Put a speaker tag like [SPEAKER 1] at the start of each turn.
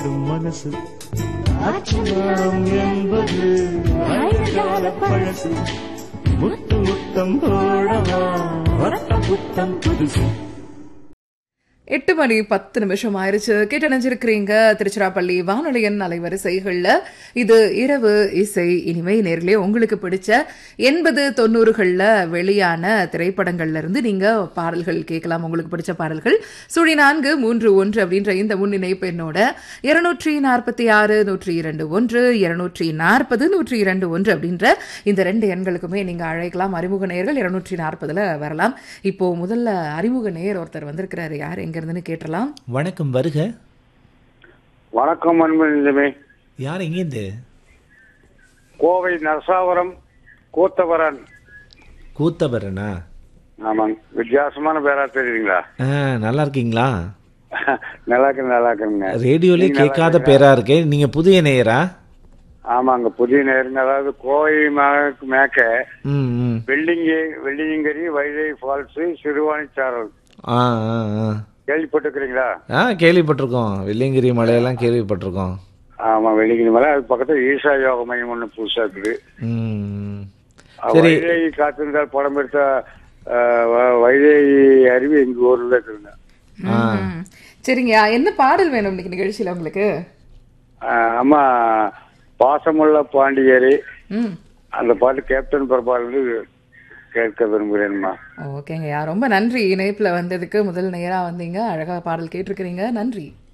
[SPEAKER 1] மனசு ஆச்சரியம் என்பது ஆயிரகால பழசு முத்து முத்தம் போடவா ரத்த புத்தம் புதுசு
[SPEAKER 2] எட்டு மணி பத்து நிமிஷம் ஆயிருச்சு கேட்டணிஞ்சிருக்கிறீங்க திருச்சிராப்பள்ளி வானொலியன் அலைவரிசைகள்ல இது இரவு இசை இனிமை நேர்களே உங்களுக்கு பிடிச்ச எண்பது தொண்ணூறுகள்ல வெளியான திரைப்படங்கள்ல இருந்து நீங்க பாடல்கள் கேட்கலாம் உங்களுக்கு பிடிச்ச பாடல்கள் சுழி நான்கு மூன்று ஒன்று அப்படின்ற இந்த முன்னிணைப்பு என்னோட இருநூற்றி நாற்பத்தி ஆறு நூற்றி இரண்டு ஒன்று இருநூற்றி நாற்பது நூற்றி இரண்டு ஒன்று அப்படின்ற இந்த ரெண்டு எண்களுக்குமே நீங்க அழைக்கலாம் அறிமுக நேயர்கள் இருநூற்றி நாற்பதுல வரலாம் இப்போ முதல்ல அறிமுக நேயர் ஒருத்தர் வந்திருக்கிறாரு யார் எங்க இருந்துன்னு கேட்டலாம்
[SPEAKER 3] வணக்கம் வருக
[SPEAKER 4] வணக்கம் அன்புமே
[SPEAKER 3] யார் எங்கேருந்து
[SPEAKER 4] கோவை நரசாவரம் கூத்தவரன்
[SPEAKER 3] கூத்தபரனா
[SPEAKER 4] ஆமாங்க வித்தியாசமான பேரா தெரியுங்களா
[SPEAKER 3] ஆ நல்லா இருக்கீங்களா
[SPEAKER 4] நல்லா இருக்கு நல்லா இருக்குங்க
[SPEAKER 3] ரேடியோலே
[SPEAKER 4] நீங்க நல்லா
[SPEAKER 3] கேட்காத
[SPEAKER 4] இருக்கீங்களா?
[SPEAKER 3] பேரா இருக்கே நீங்க புதிய நேயரா
[SPEAKER 4] ஆமாங்க புதிய நேருங்க அதாவது கோவை மே- மேக்க
[SPEAKER 3] ம் ம்
[SPEAKER 4] வெள்ளிங்கி வெள்ளியங்கரி வைகை ஃபால்ஸ் சிறுவாணிச்சாரல்
[SPEAKER 3] ஆ ஆ ஆ
[SPEAKER 4] கேள்விப்பட்டிருக்கிறீங்களா
[SPEAKER 3] ஆ கேள்விப்பட்டிருக்கோம் வெள்ளியங்கிரி மலையெல்லாம் கேள்விப்பட்டிருக்கோம்
[SPEAKER 4] ஆமா வெள்ளிங்கிரி மலை அது பக்கத்துல ஈசா யோக மையம் ஒண்ணு புதுசா இருக்குது
[SPEAKER 3] ம்
[SPEAKER 4] அஹ்
[SPEAKER 3] சரி
[SPEAKER 4] வைதேகி காத்திருந்தால் படம் எடுத்த அஹ், வ- வைதேகி அருவி எங்க ஊர்ல இருக்குதுங்க
[SPEAKER 2] ம். சரிங்க என்ன பாடல் வேணும் இன்னைக்கு நிகழ்ச்சியில உங்களுக்கு
[SPEAKER 4] அஹ், அம்மா பாசமுள்ள பாண்டியரே
[SPEAKER 2] ம்
[SPEAKER 4] அந்த பாட்டு கேப்டன் பிரபாலிருந்து கேட்க விரும்புகிறேன்மா
[SPEAKER 2] ஓகேங்கய்யா ரொம்ப நன்றி இணைப்புல வந்ததுக்கு முதல் நேரா வந்தீங்க அழகா பாடல் கேட்டிருக்கிறீங்க நன்றி